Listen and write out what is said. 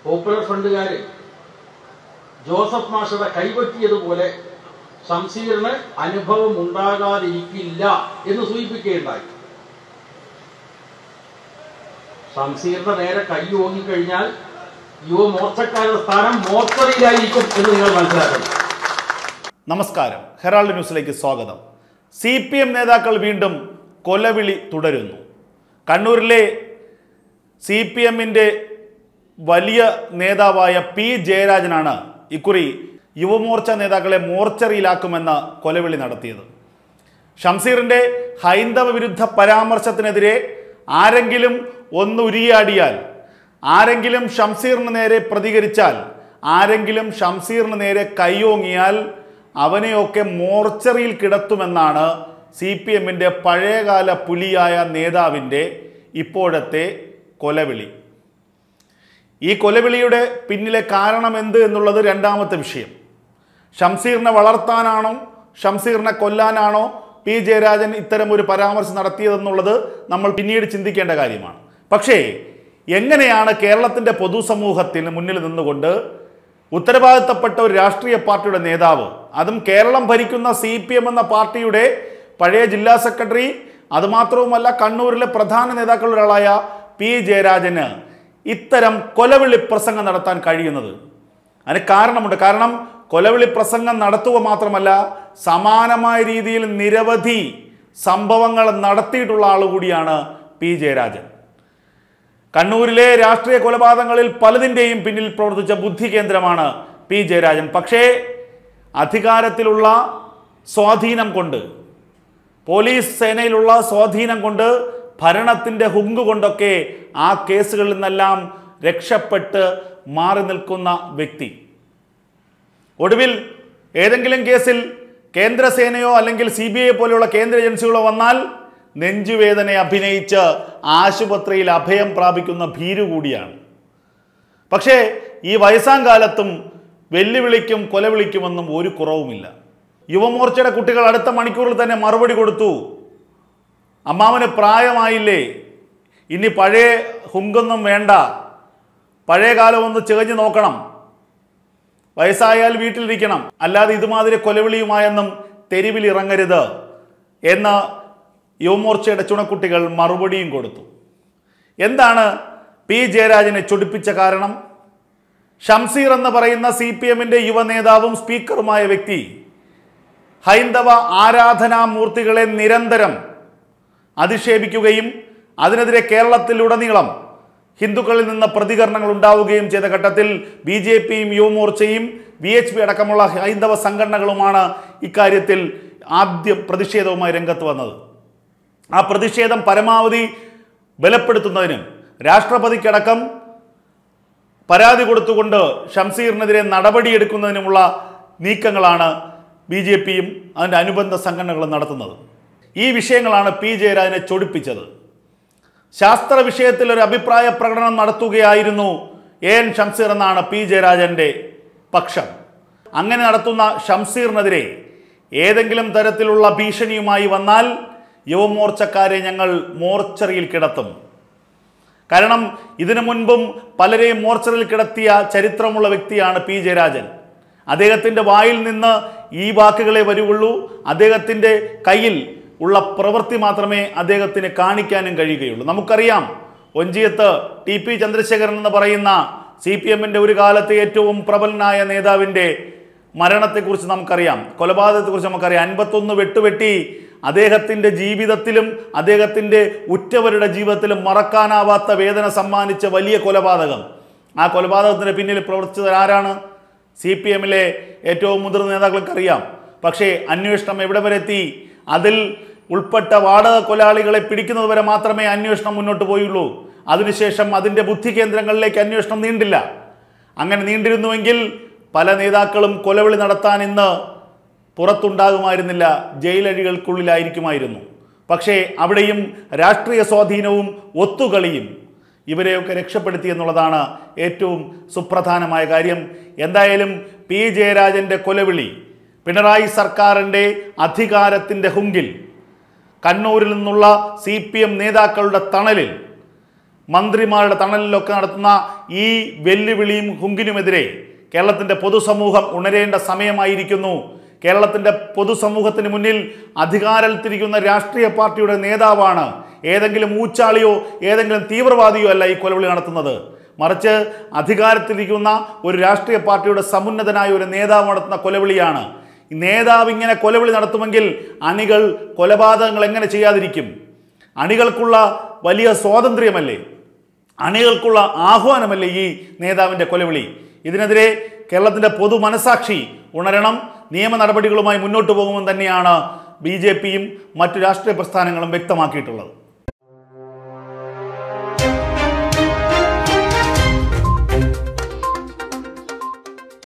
popular ഫ്രണ്ടുകാര് Joseph മാഷയുടെ കൈപറ്റിയതുപോലെ ശംസീറിന് അനുഭവം ഉണ്ടാകാതിരിക്കില്ല എന്ന് സൂചിപ്പിക്കുകയുണ്ടായി ശംസീറിന്റെ നേരെ കൈ ഓങ്ങിക്കഴിഞ്ഞാൽ യുവമോർച്ചക്കാരുടെ സ്ഥാനം മോർച്ചറിയിലായിരിക്കും എന്ന് നിങ്ങൾ മനസ്സിലാക്കണം നമസ്കാരം ഹെറാൾഡ് ന്യൂസിലേക്ക് സ്വാഗതം സി പി എം നേതാക്കൾ വീണ്ടും കൊലവിളി തുടരുന്നു കണ്ണൂരിലെ സി പി എമ്മിൻ്റെ വലിയ നേതാവായ പി ജയരാജനാണ് ഇക്കുറി യുവമോർച്ച നേതാക്കളെ മോർച്ചറിയിലാക്കുമെന്ന കൊലവിളി നടത്തിയത് ഷംസീറിന്റെ ഹൈന്ദവ വിരുദ്ധ പരാമർശത്തിനെതിരെ ആരെങ്കിലും ഒന്ന് ഉരിയാടിയാൽ ആരെങ്കിലും ഷംസീറിന് നേരെ പ്രതികരിച്ചാൽ ആരെങ്കിലും ഷംസീറിന് നേരെ കൈയോങ്ങിയാൽ അവനെയൊക്കെ മോർച്ചറിയിൽ കിടത്തുമെന്നാണ് സി പി എമ്മിൻ്റെ പഴയകാല പുലിയായ നേതാവിൻ്റെ ഇപ്പോഴത്തെ കൊലവിളി ഈ കൊലവിളിയുടെ പിന്നിലെ കാരണം എന്ത് എന്നുള്ളത് രണ്ടാമത്തെ വിഷയം ഷംസീറിനെ വളർത്താനാണോ ഷംസീറിനെ കൊല്ലാനാണോ പി ജയരാജൻ ഇത്തരം ഒരു പരാമർശം നടത്തിയതെന്നുള്ളത് നമ്മൾ പിന്നീട് ചിന്തിക്കേണ്ട കാര്യമാണ് പക്ഷേ എങ്ങനെയാണ് കേരളത്തിൻ്റെ പൊതുസമൂഹത്തിന് മുന്നിൽ നിന്നുകൊണ്ട് ഉത്തരവാദിത്തപ്പെട്ട ഒരു രാഷ്ട്രീയ പാർട്ടിയുടെ നേതാവ് അതും കേരളം ഭരിക്കുന്ന സി പി എം എന്ന പാർട്ടിയുടെ പഴയ ജില്ലാ സെക്രട്ടറി അതുമാത്രവുമല്ല കണ്ണൂരിലെ പ്രധാന നേതാക്കളിൽ ഒരാളായ പി ജയരാജന് ഇത്തരം കൊലവിളി പ്രസംഗം നടത്താൻ കഴിയുന്നത് അതിന് കാരണമുണ്ട് കാരണം കൊലവിളി പ്രസംഗം നടത്തുക മാത്രമല്ല സമാനമായ രീതിയിൽ നിരവധി സംഭവങ്ങൾ നടത്തിയിട്ടുള്ള ആൾ കൂടിയാണ് പി ജയരാജൻ കണ്ണൂരിലെ രാഷ്ട്രീയ കൊലപാതകങ്ങളിൽ പലതിൻ്റെയും പിന്നിൽ പ്രവർത്തിച്ച ബുദ്ധി കേന്ദ്രമാണ് പി ജയരാജൻ പക്ഷേ അധികാരത്തിലുള്ള സ്വാധീനം കൊണ്ട് പോലീസ് സേനയിലുള്ള സ്വാധീനം കൊണ്ട് ഭരണത്തിൻ്റെ ഹുങ്ക് കൊണ്ടൊക്കെ ആ കേസുകളിൽ നിന്നെല്ലാം രക്ഷപ്പെട്ട് മാറി നിൽക്കുന്ന വ്യക്തി ഒടുവിൽ ഏതെങ്കിലും കേസിൽ കേന്ദ്രസേനയോ അല്ലെങ്കിൽ സി ബി ഐ പോലെയുള്ള കേന്ദ്ര ഏജൻസികളോ വന്നാൽ നെഞ്ചുവേദന അഭിനയിച്ച് ആശുപത്രിയിൽ അഭയം പ്രാപിക്കുന്ന ഭീരു കൂടിയാണ് പക്ഷേ ഈ വയസ്സാം കാലത്തും വെല്ലുവിളിക്കും കൊലവിളിക്കുമെന്നും ഒരു കുറവുമില്ല യുവമോർച്ചയുടെ കുട്ടികൾ അടുത്ത മണിക്കൂറിൽ തന്നെ മറുപടി കൊടുത്തു അമ്മാവന് പ്രായമായില്ലേ ഇനി പഴയ ഹുങ്കൊന്നും വേണ്ട പഴയ കാലം ഒന്ന് ചികഞ്ഞു നോക്കണം വയസ്സായാൽ വീട്ടിലിരിക്കണം അല്ലാതെ ഇതുമാതിരി കൊലവിളിയുമായൊന്നും തെരുവിൽ ഇറങ്ങരുത് എന്ന് യുവമോർച്ചയുടെ ചുണക്കുട്ടികൾ മറുപടിയും കൊടുത്തു എന്താണ് പി ജയരാജനെ ചൊടിപ്പിച്ച കാരണം ഷംസീർ എന്ന് പറയുന്ന സി പി എമ്മിൻ്റെ യുവ നേതാവും സ്പീക്കറുമായ വ്യക്തി ഹൈന്ദവ ആരാധനാമൂർത്തികളെ നിരന്തരം അധിക്ഷേപിക്കുകയും അതിനെതിരെ കേരളത്തിലുടനീളം ഹിന്ദുക്കളിൽ നിന്ന് പ്രതികരണങ്ങൾ ഉണ്ടാവുകയും ചെയ്ത ഘട്ടത്തിൽ ബി ജെ പിയും യുവമോർച്ചയും ബി എച്ച് പി അടക്കമുള്ള ഹൈന്ദവ സംഘടനകളുമാണ് ഇക്കാര്യത്തിൽ ആദ്യം പ്രതിഷേധവുമായി രംഗത്ത് വന്നത് ആ പ്രതിഷേധം പരമാവധി ബലപ്പെടുത്തുന്നതിനും രാഷ്ട്രപതിക്കടക്കം പരാതി കൊടുത്തുകൊണ്ട് ഷംസീറിനെതിരെ നടപടിയെടുക്കുന്നതിനുമുള്ള നീക്കങ്ങളാണ് ബി ജെ പിയും അതിൻ്റെ അനുബന്ധ സംഘടനകളും നടത്തുന്നത് ഈ വിഷയങ്ങളാണ് പി ജയരാജനെ ചൊടിപ്പിച്ചത് ശാസ്ത്ര വിഷയത്തിൽ ഒരു അഭിപ്രായ പ്രകടനം നടത്തുകയായിരുന്നു എ എൻ ഷംസീർ എന്നാണ് പി ജയരാജൻ്റെ പക്ഷം അങ്ങനെ നടത്തുന്ന ഷംസീറിനെതിരെ ഏതെങ്കിലും തരത്തിലുള്ള ഭീഷണിയുമായി വന്നാൽ യുവമോർച്ചക്കാരെ ഞങ്ങൾ മോർച്ചറിയിൽ കിടത്തും കാരണം ഇതിനു മുൻപും പലരെയും മോർച്ചറിൽ കിടത്തിയ ചരിത്രമുള്ള വ്യക്തിയാണ് പി ജയരാജൻ അദ്ദേഹത്തിൻ്റെ വായിൽ നിന്ന് ഈ വാക്കുകളെ വരുള്ളൂ അദ്ദേഹത്തിൻ്റെ കയ്യിൽ ഉള്ള പ്രവൃത്തി മാത്രമേ അദ്ദേഹത്തിന് കാണിക്കാനും കഴിയുകയുള്ളൂ നമുക്കറിയാം ഒഞ്ചിയത്ത് ടി പി ചന്ദ്രശേഖരൻ എന്ന് പറയുന്ന സി പി എമ്മിൻ്റെ ഒരു കാലത്തെ ഏറ്റവും പ്രബലനായ നേതാവിൻ്റെ മരണത്തെക്കുറിച്ച് നമുക്കറിയാം കൊലപാതകത്തെക്കുറിച്ച് നമുക്കറിയാം അൻപത്തൊന്ന് വെട്ടുവെട്ടി അദ്ദേഹത്തിൻ്റെ ജീവിതത്തിലും അദ്ദേഹത്തിൻ്റെ ഉറ്റവരുടെ ജീവിതത്തിലും മറക്കാനാവാത്ത വേദന സമ്മാനിച്ച വലിയ കൊലപാതകം ആ കൊലപാതകത്തിന് പിന്നിൽ പ്രവർത്തിച്ചത് ആരാണ് സി പി എമ്മിലെ ഏറ്റവും മുതിർന്ന നേതാക്കൾക്ക് അറിയാം പക്ഷേ അന്വേഷണം എവിടെ വരെ എത്തി അതിൽ ഉൾപ്പെട്ട വാടക കൊലാളികളെ പിടിക്കുന്നത് വരെ മാത്രമേ അന്വേഷണം മുന്നോട്ട് പോയുള്ളൂ അതിനുശേഷം അതിൻ്റെ ബുദ്ധി കേന്ദ്രങ്ങളിലേക്ക് അന്വേഷണം നീണ്ടില്ല അങ്ങനെ നീണ്ടിരുന്നുവെങ്കിൽ പല നേതാക്കളും കൊലവിളി നടത്താൻ ഇന്ന് പുറത്തുണ്ടാകുമായിരുന്നില്ല ജയിലഴികൾക്കുള്ളിലായിരിക്കുമായിരുന്നു പക്ഷേ അവിടെയും രാഷ്ട്രീയ സ്വാധീനവും ഒത്തുകളിയും ഇവരെയൊക്കെ രക്ഷപ്പെടുത്തി എന്നുള്ളതാണ് ഏറ്റവും സുപ്രധാനമായ കാര്യം എന്തായാലും പി ജയരാജൻ്റെ കൊലവിളി പിണറായി സർക്കാരിൻ്റെ അധികാരത്തിൻ്റെ ഹുങ്കിൽ കണ്ണൂരിൽ നിന്നുള്ള സി പി എം നേതാക്കളുടെ തണലിൽ മന്ത്രിമാരുടെ തണലിലൊക്കെ നടത്തുന്ന ഈ വെല്ലുവിളിയും ഹുങ്കിനുമെതിരെ കേരളത്തിൻ്റെ പൊതുസമൂഹം ഉണരേണ്ട സമയമായിരിക്കുന്നു കേരളത്തിൻ്റെ പൊതുസമൂഹത്തിന് മുന്നിൽ അധികാരത്തിരിക്കുന്ന രാഷ്ട്രീയ പാർട്ടിയുടെ നേതാവാണ് ഏതെങ്കിലും ഊച്ചാളിയോ ഏതെങ്കിലും തീവ്രവാദിയോ അല്ല ഈ കൊലവിളി നടത്തുന്നത് മറിച്ച് അധികാരത്തിലിരിക്കുന്ന ഒരു രാഷ്ട്രീയ പാർട്ടിയുടെ സമുന്നതനായ ഒരു നേതാവ് നടത്തുന്ന കൊലവിളിയാണ് ഈ നേതാവ് ഇങ്ങനെ കൊലവിളി നടത്തുമെങ്കിൽ അണികൾ കൊലപാതകങ്ങൾ എങ്ങനെ ചെയ്യാതിരിക്കും അണികൾക്കുള്ള വലിയ സ്വാതന്ത്ര്യമല്ലേ അണികൾക്കുള്ള ആഹ്വാനമല്ലേ ഈ നേതാവിൻ്റെ കൊലവിളി ഇതിനെതിരെ കേരളത്തിൻ്റെ പൊതു മനസാക്ഷി ഉണരണം നിയമ നടപടികളുമായി മുന്നോട്ട് പോകുമെന്ന് തന്നെയാണ് ബി ജെ പിയും മറ്റു രാഷ്ട്രീയ പ്രസ്ഥാനങ്ങളും വ്യക്തമാക്കിയിട്ടുള്ളത്